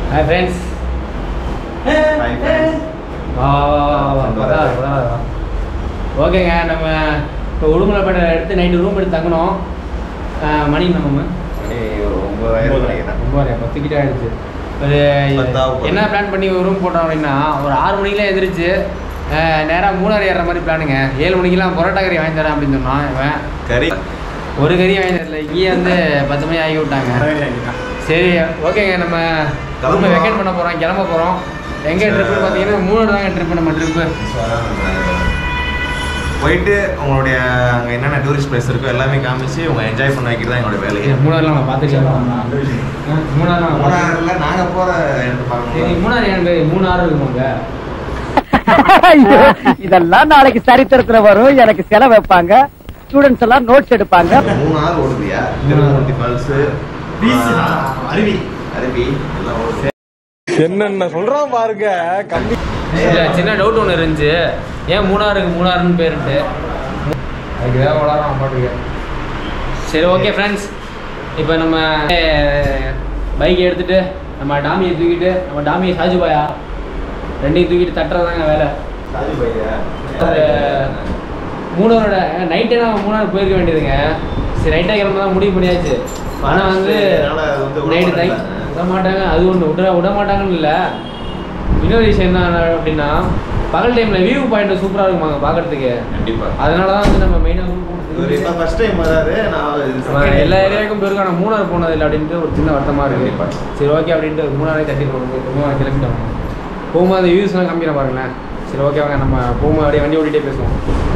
Hi friends Hi friends. வா வா வா வா வா கொண்டு வா வராரு. வா, வா, வா. ஓகேங்க நம்ம இப்போ உடுமலைப்பேட்டை எடுத்து நைட்டு ரூம் எடுத்து தங்கணும் ஆஹ், மணி நம்ம மணி ஒரு ஒன்பதாயிரம் நினைக்கிறேன் ஒம்பது பத்து கிட்ட ஆயிடுச்சு ஒரு பத்தாவது என்ன பிளான் பண்ணி ஒரு ரூம் போட்டோம் அப்படின்னா ஒரு ஆறு மணிக்கெலாம் எந்திரிச்சு நேராக மூணாறு ஏறுற மாதிரி பிளானுங்க ஏழு மணிக்கெல்லாம் பரோட்டா கறி வாங்கி தரேன் அப்படின்னு சொன்னான் இவன் கறி ஒரு கறி வாங்கி தரல இங்கேயே வந்து பத்து மணி ஆகி விட்டாங்க சரி ஓகேங்க நம்ம ரூமை கிளம்புறோம். வெக்கேட் பண்ண போகிறோம் கிளம்ப போகிறோம் எங்கே ட்ரிப்புன்னு பார்த்தீங்கன்னா மூணு தாங்க ட்ரிப்பு நம்ம ட்ரிப்பு போயிட்டு உங்களுடைய அங்கே என்னென்ன டூரிஸ்ட் பிளேஸ் இருக்கோ எல்லாமே காமிச்சு உங்க என்ஜாய் பண்ண வைக்கிறது தான் எங்களோட வேலையே மூணாறுலாம் நம்ம பார்த்துக்கலாம் மூணாறு நம்ம பார்த்துக்கலாம். மூணாறுல நாங்க போற இடத்த சரி பார்க்கணும் மூணாறு எனக்கு மூணாறு இருக்குமாங்க ஐயோ, இதெல்லாம் நாளைக்கு சரித்திரத்துல வரும் எனக்கு செலவு வைப்பாங்க ஸ்டூடெண்ட்ஸ் எல்லாம் நோட்ஸ் எடுப்பாங்க மூணாறு ஓடுதியா திருமூர்த்தி ஃபால்ஸ் அருவி அருவி எல்லாம் ஓடுது என்னென்ன சொல்றான் பாருங்க கம்மி இல்ல சின்ன டவுட் ஒன்று இருந்துச்சு ஏன் மூணாறுக்கு மூணாறுன்னு பேருட்டு அதுக்கு தான் வளரம் பாட்டுக்கு சரி ஓகே ஃப்ரெண்ட்ஸ் இப்போ நம்ம பைக் எடுத்துட்டு நம்ம டாமியை தூக்கிட்டு நம்ம டாமியை சாஜுபாயா ரெண்டையும் தூக்கிட்டு தட்டுறதாங்க வேலை சாதி பையா ஒரு மூணாரோட நைட்டே நான் மூணாறு போயிருக்க வேண்டியதுங்க சரி நைட்டாக கிளம்ப தான் முடிவு பண்ணியாச்சு ஆனால் வந்து அதனால அது வந்து விட நைட்டு தை மாட்டாங்க. விட மாட்டாங்க அது ஒன்று விட விட மாட்டாங்கன்னு இல்லை இன்னொரு விஷயம் என்ன அப்படின்னா பகல் டைமில் வியூ பாயிண்ட் சூப்பராக இருக்குமாங்க பார்க்கறதுக்கு கண்டிப்பா அதனால தான் வந்து நம்ம மெயினாக இவர் இப்ப ஃபர்ஸ்ட் டைம் வராரு நான் இது second time எல்லா ஏரியாவுக்கும் போயிருக்கோம் ஆனால் மூணாறு போனது இல்லை அப்படின்ட்டு ஒரு சின்ன வருத்தமாக இருக்கு கண்டிப்பா. சரி ஓகே அப்படின்ட்டு மூணாரே தட்டி போகணும் மூணாறு கிளம்பிட்டோம் போகும்போது அந்த வியூஸ்லாம் காமிக்கிறேன் பாருங்களேன் சரி ஓகே வாங்க நம்ம போகும்போது அப்படியே வண்டி ஓட்டிகிட்டே பேசுவோம்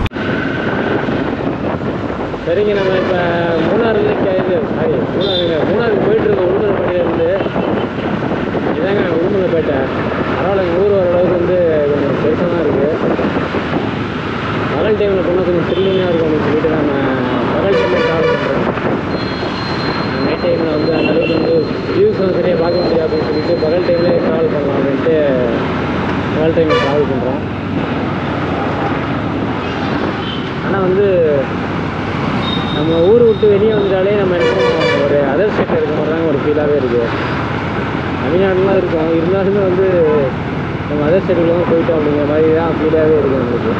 சரிங்க நம்ம இப்போ மூணாறுல இது சாரி மூணாறுங்க மூணாறுக்கு போயிட்டு இருக்கோம் உளுமலைப்பேட்டையிலேருந்து இதாங்க உளுமலைப்பேட்டை பரவாயில்ல ஊர் ஓரளவுக்கு வந்து கொஞ்சம் பெருசாக தான் இருக்குது பகல் டைமில் போனால் கொஞ்சம் த்ரில்லிங்காக இருக்கும் அப்படின்னு சொல்லிட்டு நம்ம பகல் டைமில் ட்ராவல் பண்ணுறோம் நைட் டைமில் வந்து அந்த அளவுக்கு வந்து வியூஸ் வந்து சரியாக பார்க்க முடியாது அப்படின்னு சொல்லிட்டு பகல் டைம்லேயே ட்ராவல் பண்ணலாம் அப்படின்ட்டு பகல் டைமில் ட்ராவல் பண்ணுறோம் ஆனால் வந்து நம்ம ஊர் விட்டு வெளியே வந்தாலே நம்ம எனக்கும் ஒரு அதர் ஸ்டேட்டில் இருக்க மாதிரி தான் ஒரு ஃபீலாகவே இருக்குது தமிழ்நாடுலாம் இருக்கும் இருந்தாலுமே வந்து நம்ம அதர் ஸ்டேட்டுக்குள்ள தான் போயிட்டோம் அப்படிங்கிற மாதிரி தான் ஃபீலாகவே இருக்குது நம்மளுக்கு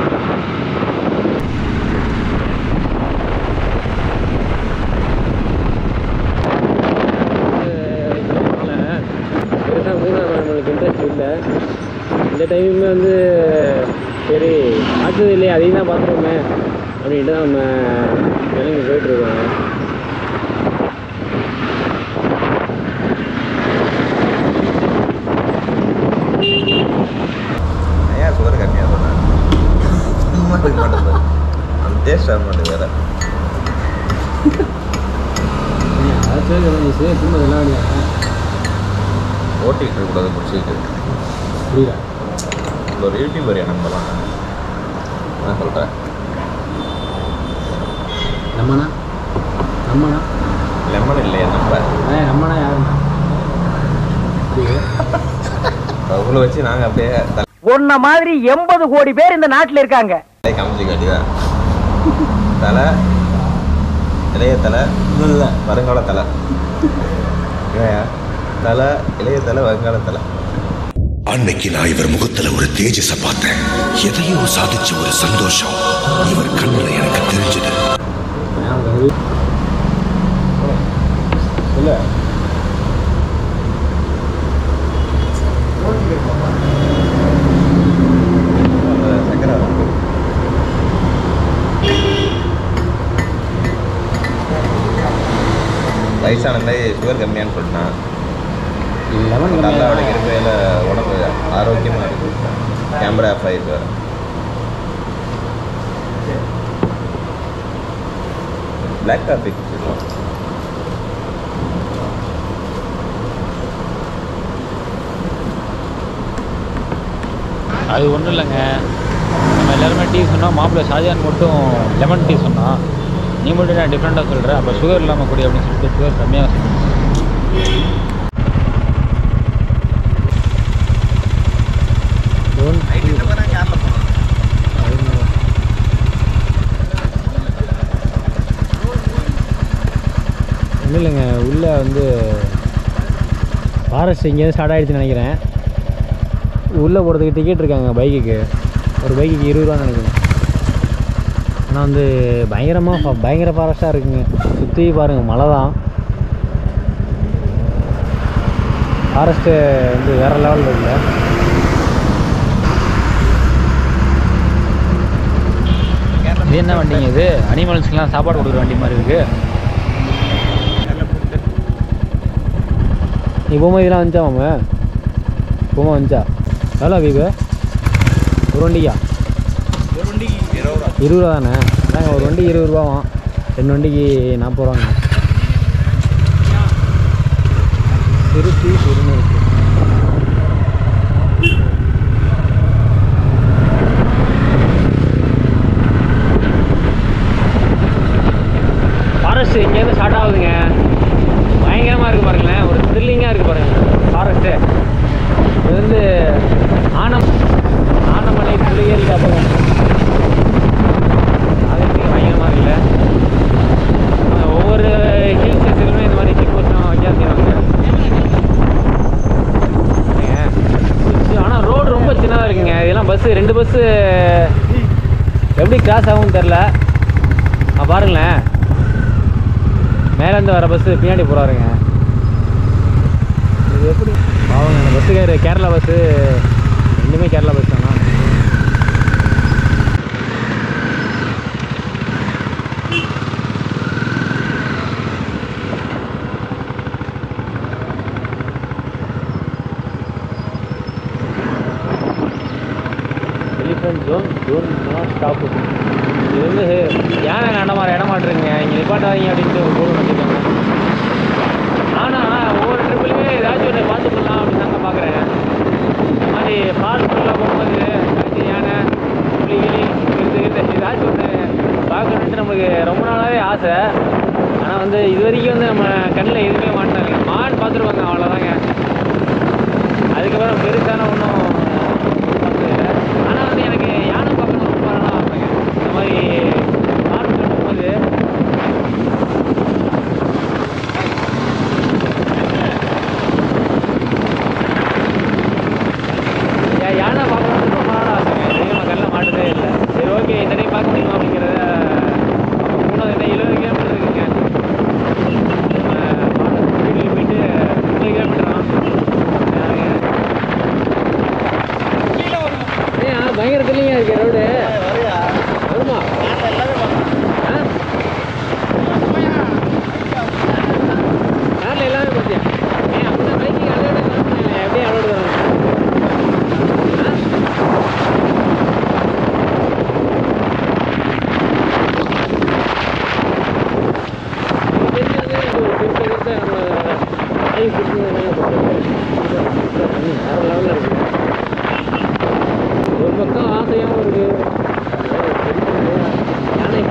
பெருசாக மூணாறு நம்மளுக்கு இன்ட்ரெஸ்ட் இல்லை இந்த டைமுமே வந்து சரி பார்த்தது இல்லையே அதையும் தான் பார்த்துருவோமே அப்படின்ட்டு தான் நம்ம கிளம்பி போயிட்டுருக்கோங்க ஏன் சுகர் கம்மியாக சொன்னேன் அதுக்கு மாட்டேன் அந்த டேஸ்ட் வர மாட்டேங்குது வேற திரும்ப எல்லாம் ஓட்டிகிட்டு இருக்கக்கூடாது பிடிச்சிக்கிட்டு புரியல இந்த ஒரு யூடியூபர் நம்பலாம் நான் சொல்கிறேன் நம்மனா நம்மனா லெமன் இல்லையா நம்ம ஏ நம்மனா யாருண்ணா அவங்கள வச்சு நாங்கள் அப்படியே உன்ன மாதிரி எண்பது கோடி பேர் இந்த நாட்டுல இருக்காங்க தலை காமிச்சு காட்டிதான் தலை இளைய தலை வருங்கால தலை ஏன் தலை இளைய தலை வருங்கால தலை அன்னைக்கு நான் இவர் முகத்துல ஒரு தேஜஸ பார்த்தேன் எதையோ சாதிச்ச ஒரு சந்தோஷம் இவர் கண்ணுல எனக்கு தெரிஞ்சது இல்லை சக்கரை வயசானதே சுகர் கம்மியான்னு சொல்லிட்டான் லெமன் நல்லா அவனுக்கு இருக்கையில் உடம்பு ஆரோக்கியமாக இருக்கு கேமரா ஆஃப் ஆயிருக்கு வேறு பிளாக் காஃபி குடிச்சிருக்கோம் அது ஒன்றும் இல்லைங்க நம்ம எல்லாருமே டீ சொன்னால் மாப்பிள்ளை ஷாஜான் மட்டும் லெமன் டீ சொன்னான் நீ மட்டும் நான் டிஃப்ரெண்ட்டாக சொல்கிற அப்போ சுகர் இல்லாமல் குடி அப்படின்னு சொல்லிட்டு சுகர் கம்மியாக சொன்னேன் ஒன்றும் இல்லைங்க உள்ளே வந்து ஃபாரஸ்ட் இங்கேருந்து ஸ்டார்ட் ஆகிடுச்சுன்னு நினைக்கிறேன் உள்ளே போகிறதுக்கு டிக்கெட் இருக்காங்க பைக்குக்கு ஒரு பைக்குக்கு இருபது ரூபான்னு நினைக்கிறேன் ஆனால் வந்து பயங்கரமாக பயங்கர ஃபாரஸ்ட்டாக இருக்குங்க சுற்றி பாருங்கள் மலை தான் ஃபாரஸ்ட்டு வந்து வேறு லெவலில் இருக்குல்ல இது என்ன வண்டிங்க இது அனிமல்ஸ்க்குலாம் சாப்பாடு கொடுக்குற வண்டி மாதிரி இருக்கு நீ போகும்போது இதெல்லாம் வந்துச்சா மாமா போகும்போது வந்துச்சா எவ்வளோ வீவு ஒரு வண்டிக்கா இருபது ரூபா தானே அதாங்க ஒரு வண்டி இருபது ரூபாவாம் ரெண்டு வண்டிக்கு நாற்பது ரூபாங்க திருச்சி திருநெல்வேலி ஃபாரஸ்ட் இங்கேருந்து ஸ்டார்ட் ஆகுதுங்க பயங்கரமாக இருக்குது பாருங்களேன் ஒரு த்ரில்லிங்காக இருக்குது பாருங்கள் ஃபாரஸ்ட்டு இது வந்து ஆனம் ஆனமலை புலிகேரி காப்பகம் அது பயங்கரமாக இருக்குல்ல அஹ் ஒவ்வொரு ஹில் ஸ்டேஷன்லையுமே இந்த மாதிரி செக் போஸ்ட்லாம் வைக்க செய்வாங்க ஆனால் ரோடு ரொம்ப சின்னதாக இருக்குங்க இதெல்லாம் பஸ்ஸு ரெண்டு பஸ்ஸு எப்படி கிராஸ் ஆகும்னு தெரில ஆ பாருங்களேன் மேலேருந்து வர பஸ்ஸு பின்னாடி போகிறாருங்க இது எப்படி பாவங்க அந்த பஸ்ஸுக்காரு கேரளா பஸ்ஸு ரெண்டுமே கேரளா பஸ் தானா எலிஃபென்ட் ஜோன் ஜோன் ஸ்டாப்பு இது வந்து யானை நடமாற இடமாட்டுருங்க இங்கே நிப்பாட்டாதீங்க அப்படின்ட்டு ஒரு போர்டு வச்சுருக்காங்க ஆனால் ஒவ்வொரு ட்ரிப்பிலுமே ஏதாச்சும் ஒன்று பார்த்து பண்ணலாம் அப்படின்னு தாங்க பார்க்குறேன் இந்த மாதிரி ஃபால்ஸ்லாம் போகும்போது ஏதாச்சும் யானை புலி கிளி இது இது ஏதாச்சும் ஒன்று பார்க்கணுன்ட்டு நமக்கு ரொம்ப நாளாகவே ஆசை ஆனால் வந்து இது வரைக்கும் வந்து நம்ம கண்ணில் எதுவுமே மாட்டினாங்க மான் பார்த்துருவாங்க அவ்வளோதாங்க அதுக்கப்புறம் பெருசான ஒன்றும் பார்த்ததில்லை ஆனால் வந்து எனக்கு யானை பார்க்கணும் ரொம்ப நாளாக ஆசைங்க இந்த மாதிரி ஃபால்ஸ் போகும்போது யா- யானை பார்க்கணும்னு ரொம்ப நாள் ஆசைங்க இது நம்ம கண்ணில் மாட்டதே இல்லை சரி ஓகே இந்த டைம் பார்க்க முடியுமா அப்படிங்கிறத நம்ம மூணாவது என்ன எழுபது கிலோமீட்டர் இருக்குங்க நம்ம ஸ்பீடில் போயிட்டு முப்பது கிலோமீட்டர் தான் ஏன் பயங்கர தெளிவாக இருக்கு ரோடு வருமா ஆ காரில் எல்லாமே பார்த்தியா ஏன் அப்படின்னா பைக்கிங் அதோட இல்லை எப்படியும் அலோடு தராங்க ஒரு பக்கம் ஆசையாகவும் இருக்கு யானை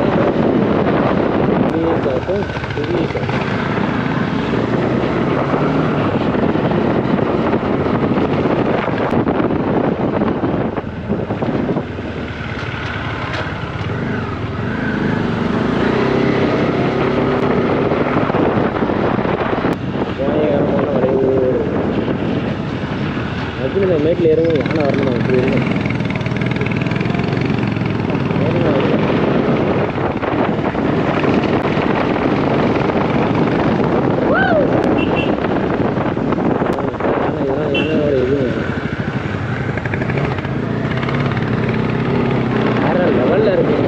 காக்கும் புதிய காக்கும் பயங்கரமான வளைவு அதுக்கு இந்த மேட்டில் இறங்கும் யானை வரணும் இப்படி இருக்கும் ஏறுங்க, ஏறுங்க. யானை, இதெல்லாம் யானையோட இதுங்க. வேற லெவல்ல இருக்குங்க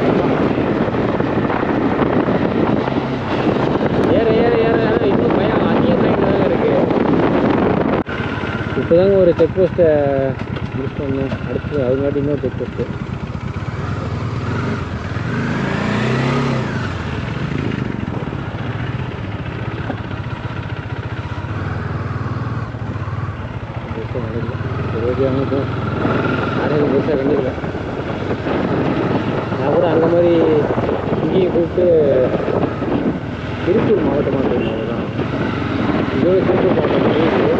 ஏற ஏற ஏற ஏற இன்னும் பயம் அதிகமாகிட்டு தாங்க இருக்கு இப்போதாங்க ஒரு செக் போஸ்ட்டை முடிச்சுட்டு வந்தோம் அடுத்து அதுங்காட்டி இன்னொரு செக் போஸ்ட்டு ஓகே அனுப்பும் யாரையும் பெருசாக கண்டுக்கல நான் கூட அந்த மாதிரி இங்கேயும் கூப்பிட்டு திருப்பூர் மாவட்டமாக இருக்கும் அதுதான் இதோட திருப்பூர் மாவட்டம் மாதிரி இருக்கு.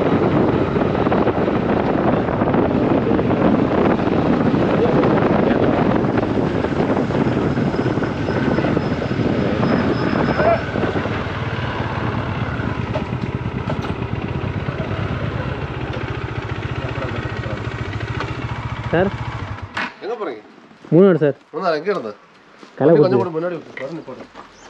சார் எங்க போறீங்க மூணாடு சார் முன்னாடி எங்க இருந்து கள்ளக்குறிச்சி கொஞ்சம் கூட முன்னாடி வரணும் போட்டு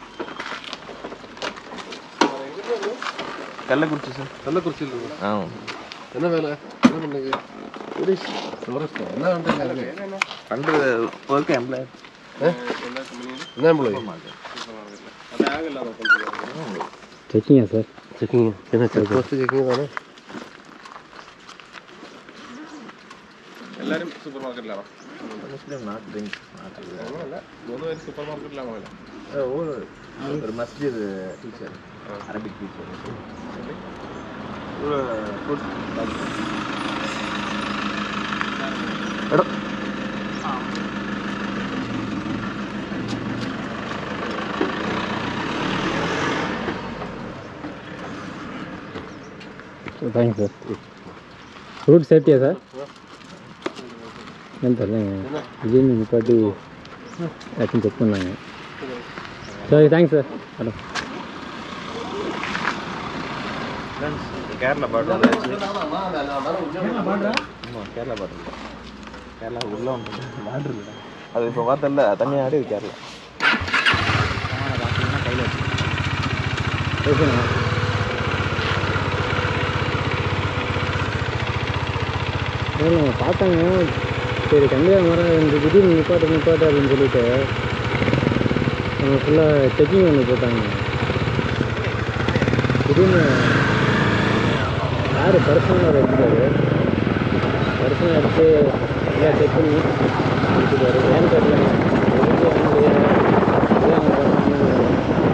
கள்ளக்குறிச்சி சார் கள்ளக்குறிச்சியில் இருக்கு ஆ என்ன வேலை என்ன பண்ணீங்க டூரிஸ்ட் என்ன பண்றீங்க பண்ணுறது ஒர்க் எம்ப்ளாயர் என்ன எம்ப்ளாயி செக்கிங்கா சார் செக்கிங் என்ன செக் போஸ்ட் செக்கிங் தானே முஸ்லீம் நாட் ட்ரிங்க் ஒரு மஸ்ஜித் teacher Arabic teacher food thanks sir route சேஃப்டியா சார் ஏன்னு தெரியலங்க திடீர்னு நிப்பாட்டி ஏதாச்சும் செக் பண்ணாங்க சரி தேங்க்ஸ் சார் மேடம் கேரளா பாட்டு வந்தாச்சு ஆமாம் கேரளா பாட்டு இல்லை கேரளா உள்ள ஒன்று பாட்டு இல்லை அது இப்போ பார்த்தல தனியாக ஆடி கேரளா ஓகேண்ணா இல்லை அவங்க பார்த்தாங்க சரி கண்டிப்பாக மரம் இந்த திடீர்னு நிப்பாட்டு நிப்பாட்டு அப்படின்னு சொல்லிட்டு அவங்க ஃபுல்லாக செக்கிங் ஒன்று போட்டாங்க திடீர்னு யார் பர்சனலாக எடுத்துட்டாரு பர்சனலாக எடுத்து எல்லாம் செக் பண்ணி எடுத்துட்டாரு ஏன்னு தெரியல எதுக்கு அவனுடைய இதே அவங்க பண்ணாங்க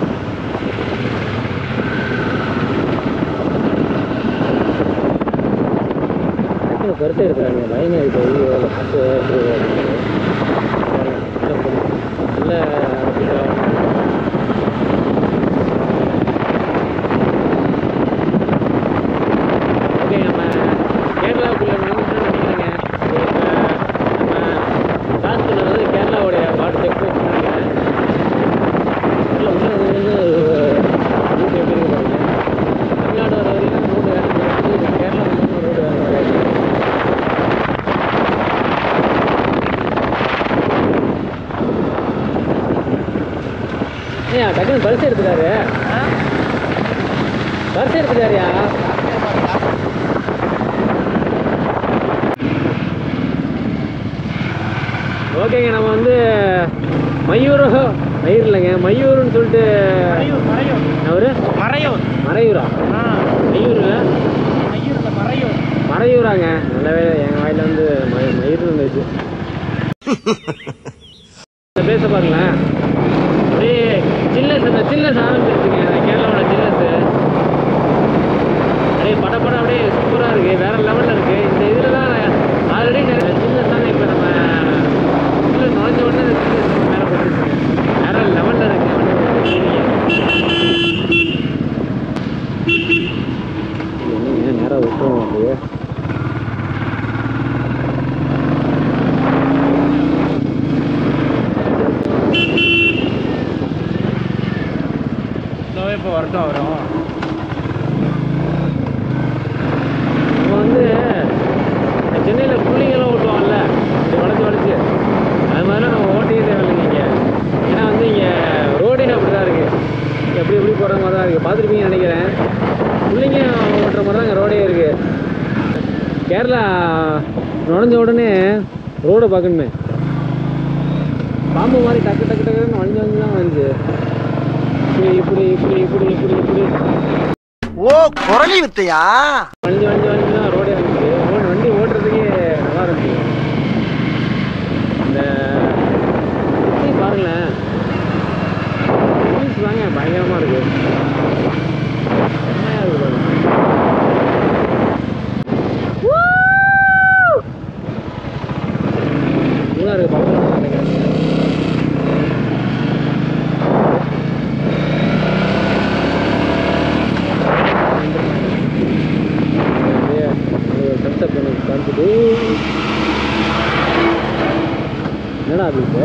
டக்குனு பெருசாக இருக்கிறாங்க லைன் ஆகிட்டு ஐயோ லாஸ்ட்டு நல்ல ஓகே நம்ம கேரளாவுக்குள்ள நுழைஞ்சிட்டோம்னு நினைக்கிறேங்க இப்போ நம்ம காசுல வந்து கேரளாவுடைய பாட்டு செக் போஸ்ட் நினைக்கிறேன் இல்லை உள்ள வந்து ரூட் எப்படி இருக்கு பாருங்க தமிழ்நாடு வர வரைக்கும் ரோடு வேறு இருக்குது கேரளா வந்து ரோடு வேறு வேறு ஏன் டக்குனு பரிசு எடுத்துட்டாரு பரிசு எடுத்துட்டாருயா ஓகேங்க நம்ம வந்து மயூர் மயூர் இல்லைங்க மயூர்னு சொல்லிட்டு அவரு மறையூர் மறையூரா மயூர் மறையூர் மறையூராங்க நல்ல வேலை என் வாயில வந்து ம- மயூர் இருந்துச்சு இந்த பேச பாருங்களேன் அப்படியே சில்லஸ் அந்த சில்லஸ் ஆரம்பிச்சிருச்சுங்க அந்த கேரளாவோட சில்லஸ் அப்படியே பட படம் அப்படியே சூப்பராக இருக்கு வேற லெவலில் இருக்கு இந்த இதில் தான் ஆல்ரெடி சில்லஸ் தானே இப்போ நம்ம சில்லஸ் நுழைஞ்ச உடனே இந்த சில்லஸ் மேலே போட்டுருச்சுங்க வேற லெவலில் இருக்கு என்னங்க நேராக விட்டுருவோம் அப்படியே இப்போ வரட்டும் வரும் நம்ம வந்து சென்னையில் புள்ளிங்கெல்லாம் ஓட்டுவாங்கல்ல இப்படி வளைச்சு வளைச்சு அது மாதிரிலாம் நம்ம ஓட்டியே தேவையில்லைங்க இங்கே ஏன்னா வந்து இங்கே ரோடே அப்படி தான் இருக்குது எப்படி எப்படி போகிற மாதிரி தான் இருக்குது பார்த்துருப்பீங்கன்னு நினைக்கிறேன் புள்ளிங்க ஓட்டுற மாதிரி தான் இங்கே ரோடே இருக்குது கேரளா நுழைஞ்ச உடனே ரோடை பார்க்கணுமே பாம்பு மாதிரி டக்கு டக்கு டக்குன்னு வளைஞ்சு வளைஞ்சு தான் வந்துச்சு இப்படி இப்படி இப்படி இப்படி இப்படி இப்படி ஓ குரலி வித்தையா வளைஞ்சு வளைஞ்சு வளைஞ்சு தான் ரோடே இருந்துச்சு ரோடு வண்டி ஓட்டுறதுக்கே நல்லா இருந்துச்சு இந்த சுத்தி பாருங்களேன் ஹில்ஸ் தாங்க பயங்கரமாக இருக்கு செம்மையா இருக்கு பாருங்க நல்லா இருக்கு பக்கத்தில் நினைக்கிறேன் அப்படியே ஒரு thumbs up எனக்கு காமிச்சிட்டு என்னடா அது இது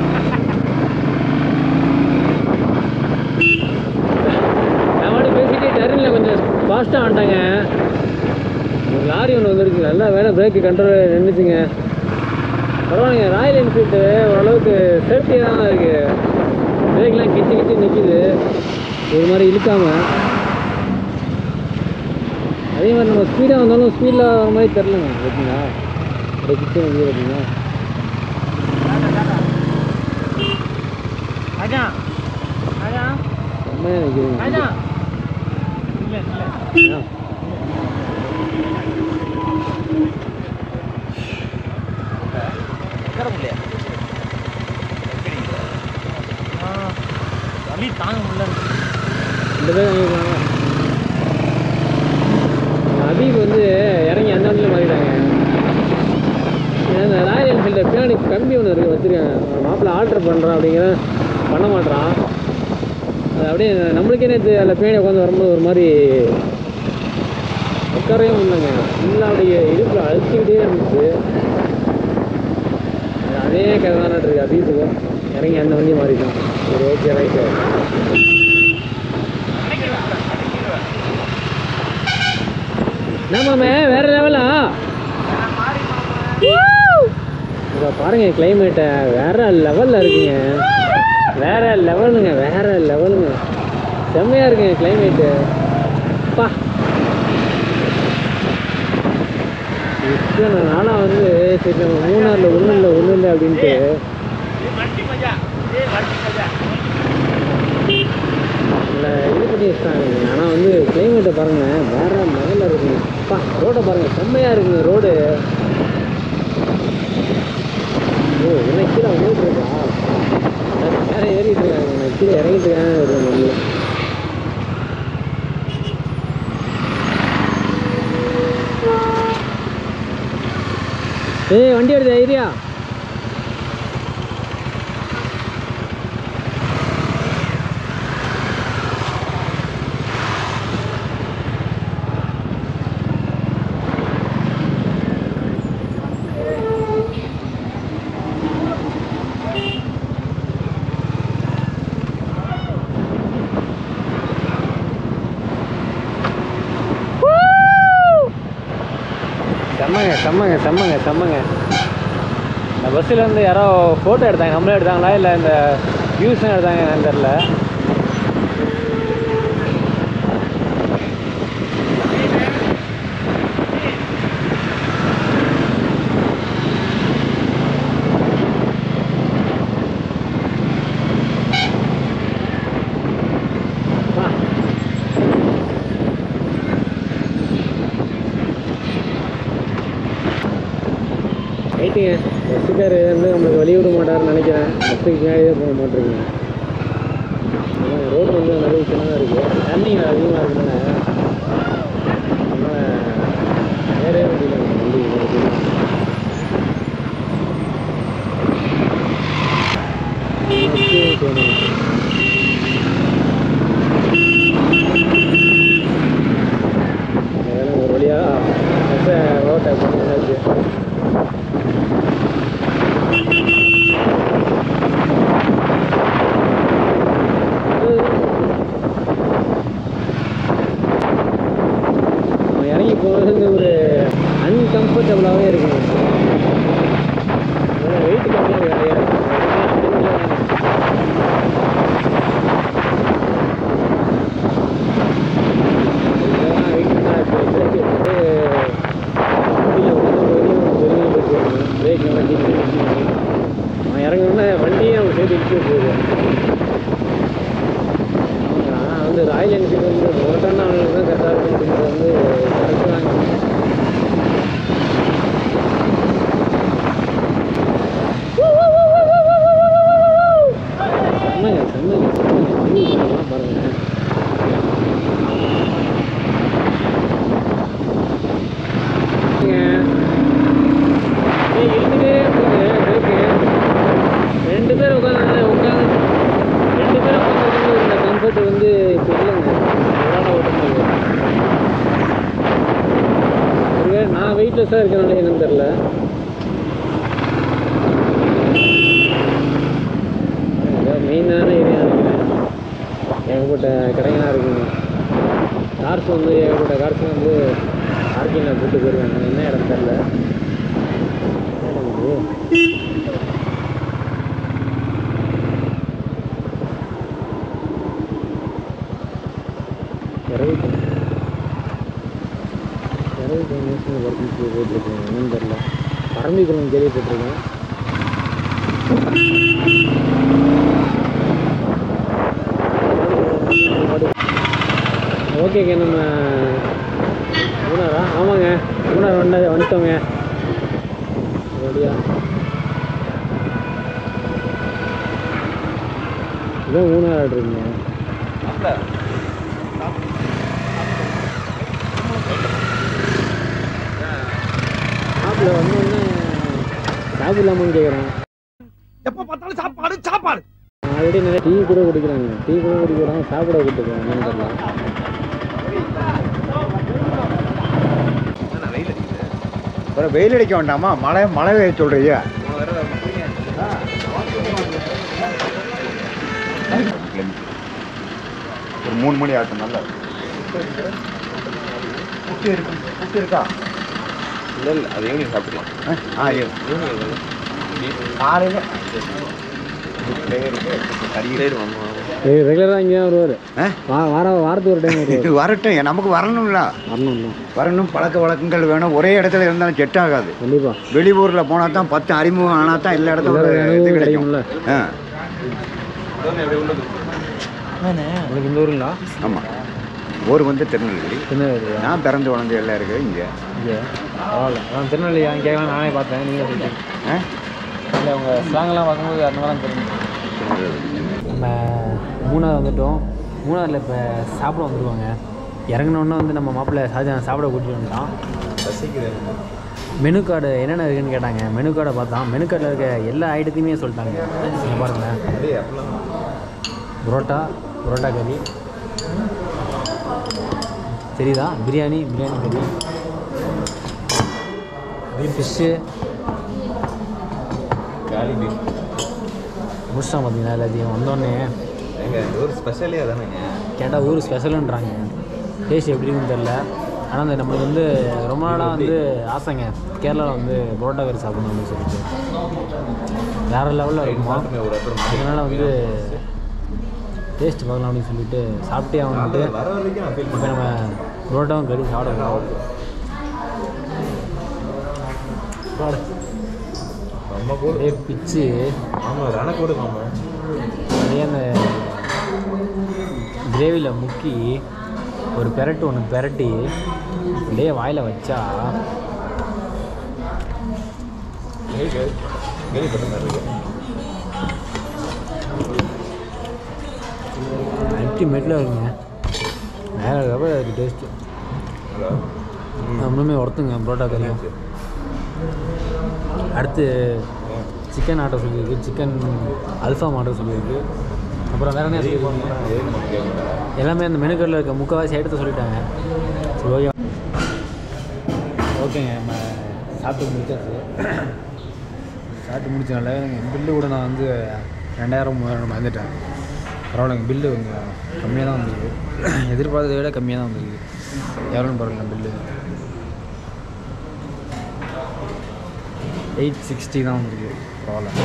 நான் பாட்டு பேசிட்டு டர்னில் கொஞ்சம் ஃபாஸ்ட்டாக வந்துட்டாங்க ஒரு லாரி ஒன்று வந்துருச்சு நல்லா வேலை பிரேக்கு கண்ட்ரோல் நின்றுச்சுங்க பரவாயில்லைங்க ராயல் என்ஃபீல்டு ஓரளவுக்கு சேஃப்டியாக தான் இருக்குது பிரேக்லாம் கிச்சு கிச்சு நிற்கிது ஒரு மாதிரி இழுக்காம அதே மாதிரி நம்ம ஸ்பீடாக வந்தாலும் ஸ்பீடில் வர மாதிரி தெரிலங்க பார்த்தீங்களா அப்படியே கிச்சு வந்து பார்த்தீங்களா செம்மையாக நிற்கிதுங்க ஆ. இந்த பேர் வாங்கிக்கலாமா அபீப் வந்து இறங்கி அந்த வண்டியில் மாறிட்டாங்க இந்த ராயல் என்ஃபீல்டு பின்னாடி கம்பி ஒன்று இருக்குது வச்சுருக்காங்க மாப்பிள்ளை ஆர்டர் பண்ணுறான் அப்படிங்கிற பண்ண மாட்றான் அது அப்படியே நம்மளுக்கே நேற்று அதில் பின்னாடி உட்காந்து வரும்போது ஒரு மாதிரி உட்காரவே முடியலங்க ஃபுல்லாக அப்படியே இடுப்பில் அழுத்திக்கிட்டே இருந்துச்சு அது அதே கதை தானே இருக்கு அபீஸுக்கும் இறங்கி அந்த வண்டி மாறிட்டான் சரி ஓகே ரைட்டு என்னமாமே வேற லெவலா இங்க பாருங்க கிளைமேட்டை வேற லெவல்ல இருக்குங்க வேற லெவலுங்க வேற லெவலுங்க செம்மையா இருக்குங்க கிளைமேட்டு பா இத்தனை நாளாக வந்து சரி நம்ம மூணாரில் ஒன்றும் இல்லை ஒன்றும் இல்லை அப்படின்ட்டு இல்லை இது பண்ணி வச்சிட்டாங்க ஆனால் வந்து கிளைமேட்டை பாருங்க வேற லெவலில் இருக்குங்க அப்பா ரோடை பாருங்க செம்மையாக இருக்குங்க ரோடு ஓ என்ன கீழே ஓட்டு இருக்கா வேற ஏறிட்டு இருக்காங்க நான் கீழே இறங்கிட்டு இருக்கேன் ஒரு நம்மள ஏய் வண்டி வருது ஐரியா செம்மங்க செம்மங்க செம்மங்க செம்மங்க இந்த பஸ்ஸில் இருந்து யாரோ ஃபோட்டோ எடுத்தாங்க நம்மளே எடுத்தாங்களா இல்லை இந்த வியூஸ் எடுத்தாங்க என்னன்னு தெரில ரைட்டுங்க பஸ்ஸுக்கார் வந்து நம்மளுக்கு வழி விட மாட்டாருன்னு நினைக்கிறேன் பஸ்ஸுக்கு பின்னாடியே போக மாட்டிருக்கீங்க ரோடு வந்து நிறைய சின்னதாக இருக்குது தண்ணி அதிகமாக இருக்குதுன்னு அதனால் வேறே முடியல வண்டி இவ்வளவு தூரம். அப்படியே போகணும். அதனால ஒரு வழியாக பஸ்ஸை ஓவர்டேக் பண்ணி வந்தாச்சு நம்ம இறங்கி போகிறது ஒரு அன்கம்ஃபர்டபுளாகவே இருக்கும் வெயிட் கம்மியாக நிறையா இறங்கணும்னா வண்டியே அவங்க சேர்த்து இடிச்சு போகுது நான் வந்து ராயல் என்ஃபீல்டு வந்து மோட்டான ஆளுங்களுக்கு தான் கரெக்டாக இருக்கும் அப்படின்றது வந்து கரெக்டு தாங்க செம்மங்க செம்மங்க செம்மங்க views எல்லாம் பாருங்க ஏய், இழுத்துட்டே போகுது பிரேக்கு ரெண்டு பேர் உட்காந்து உட்காந்து ரெண்டு பேரும் உட்காந்து இந்த கம்ஃபர்ட் வந்து இப்போ இல்லைங்க அதனால ஓட்டும்போது ஒருவேளை நான் வெயிட்லெஸ்ஸாக இருக்கனால என்னன்னு தெரில மெயினான ஏரியா நினைக்கிறேன் ஏகப்பட்ட கடைங்களாம் இருக்குங்க கார்ஸ் வந்து ஏகப்பட்ட கார்ஸ் வந்து பார்க்கிங்கில் போட்டு போயிருக்காங்க என்ன இடம் தெரில இரவு இரவு நேஷனல் ஒர்க் போயிட்டுருக்கேன் என்னன்னு தெரில பரம்பிக்குளம் கேள்விப்பட்டிருக்கேன் ஓகேங்க நம்ம மூணாரா ஆமாங்க மூணார் வந்த வந்துட்டோங்க ரெடியா இதான் மூணார் ஆடுறீங்க சாப்பிட வந்தோடனே சாப்பிடலாமான்னு கேட்குறேன் எப்ப பார்த்தாலும் சாப்பாடு சாப்பாடு ஆல்ரெடி நிறைய டீ கூட குடிக்கிறாங்க டீ கூட குடிக்கிறாங்க சாப்பிட கூப்பிட்டுருக்காங்க என்னன்னு தெரியல வெயில் அடிக்குது அப்புறம் வெயில் அடிக்க வேண்டாமா மழை மழை பெய்ய சொல்றீங்க ஒரு மூணு மணி ஆகட்டும் நல்லா குட்டி இருக்கு குட்டி இருக்கா இல்லை இல்லை அது ஈவினிங் சாப்பிடலாம் ஆ காலையில் கறி சரி மாமா ரெகுலராக இங்கே தான் வருவார் ஆ? வா வார வாரத்துக்கு ஒரு டைம் வருவார் இது வரட்டும் நமக்கு வரணும்ல வரணும் தான் வரணும் பழக்க வழக்கங்கள் வேணும் ஒரே இடத்துல இருந்தாலும் செட் ஆகாது கண்டிப்பாக வெளியூரில் போனால் தான் பத்து அறிமுகம் ஆனால் தான் எல்லா இடத்துல ஒரு இது அனுபவம் கிடைக்கும் கிடைக்கும்ல ஆ உங்களுக்கு இந்த ஊருங்களா ஆமாம் ஊர் வந்து திருநெல்வேலி திருநெல்வேலியா நான் பிறந்து வளர்ந்து எல்லாம் இருக்குது இங்கே இங்கே பரவாயில்ல அதான் திருநெல்வேலியா கேட்கலாம் நானே பார்த்தேன் நீங்கள் சொல்லிட்டீங்க ஆ இல்லை உங்கள் ஸ்லாங்லாம் பார்க்கும்போது அந்த மாதிரி தெரியும் நம்ம மூணாவது வந்துட்டோம் மூணாவதுல இப்போ சாப்பிட வந்துருவாங்க இறங்கினோன்னே வந்து நம்ம மாப்பிள்ளை ஷாஜகான் சாப்பிட கூட்டிட்டு வந்துட்டான் மெனு கார்டு என்னென்ன இருக்குன்னு கேட்டாங்க மெனு கார்டை பார்த்தான் மெனு கார்டில் இருக்க எல்லா ஐட்டத்தையுமே சொல்லிட்டாங்க நீங்கள் பாருங்களேன் புரோட்டா புரோட்டா கறி தெரியுதா பிரியாணி பிரியாணி கறி ஃபிஷ்ஷு காலி பீஃப் முடிச்சிட்டான் பார்த்தீங்களா எல்லாத்தையும் வந்தோடனே எங்க இந்த ஒரு ஸ்பெஷலே அதானேங்க கேட்டால் ஊர் ஸ்பெஷலுன்றாங்க டேஸ்ட் எப்படி இருக்குன்னு தெரில ஆனால் அந்த நம்மளுக்கு வந்து ரொம்ப நாளாக வந்து ஆசைங்க கேரளாவில் வந்து புரோட்டா கறி சாப்பிடணும் அப்படின்னு சொல்லிட்டு வேறு லெவலில் இருக்குமா ஒரு அப்புறம் அதனால வந்து டேஸ்ட் பார்க்கலாம் அப்படின்னு சொல்லிட்டு சாப்பிட்டே ஆகணுன்ட்டு வர வரைக்கும் நான் ஃபீல் இப்போ நம்ம புரோட்டாவும் கறி சாப்பிட போகிறோம் நம்ம கூட அப்படியே பிச்சு ஆமாம் ரண கூட மாமா அப்படியே அந்த கிரேவியில் முக்கி ஒரு பெரட்டு ஒன்று பெரட்டி அப்படியே வாயில் வச்சா கேள்விப்பட்ட மாதிரி இருக்கு அல்டிமேட்டில் இருக்குங்க வேறு லெவலில் இருக்குது டேஸ்ட்டு இன்னுமே ஒருத்துங்க புரோட்டா கறியும் அடுத்து சிக்கன் ஆர்டர் சொல்லியிருக்கு சிக்கன் அல்ஃபாம் ஆர்டர் சொல்லியிருக்கு அப்புறம் வேறு என்ன சொல்லி எல்லாமே அந்த மெனு கார்டில் இருக்க முக்கால்வாசி ஐட்டத்தை சொல்லிட்டாங்க சரி ஓகே ஓகேங்க நம்ம சாப்பிட்டு முடிச்சாச்சு சாப்பிட்டு முடிச்ச நல்லா எனக்கு பில்லு கூட நான் வந்து ரெண்டாயிரம் மூவாயிரம் வந்துட்டேன் பரவாயில்லைங்க பில்லு கொஞ்சம் கம்மியாக தான் வந்திருக்கு எதிர்பார்த்ததை விட கம்மியாக தான் வந்திருக்கு எவ்வளோன்னு பாருங்க பில்லு எயிட் சிக்ஸ்டி தான் வந்திருக்கு பரவாயில்ல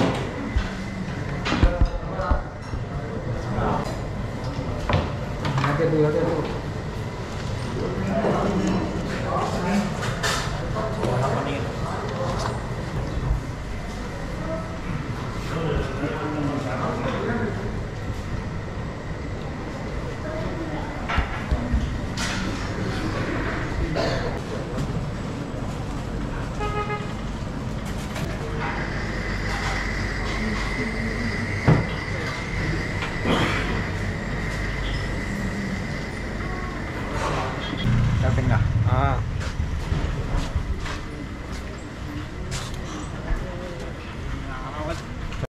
சாப்பிட்டீங்களா ஆ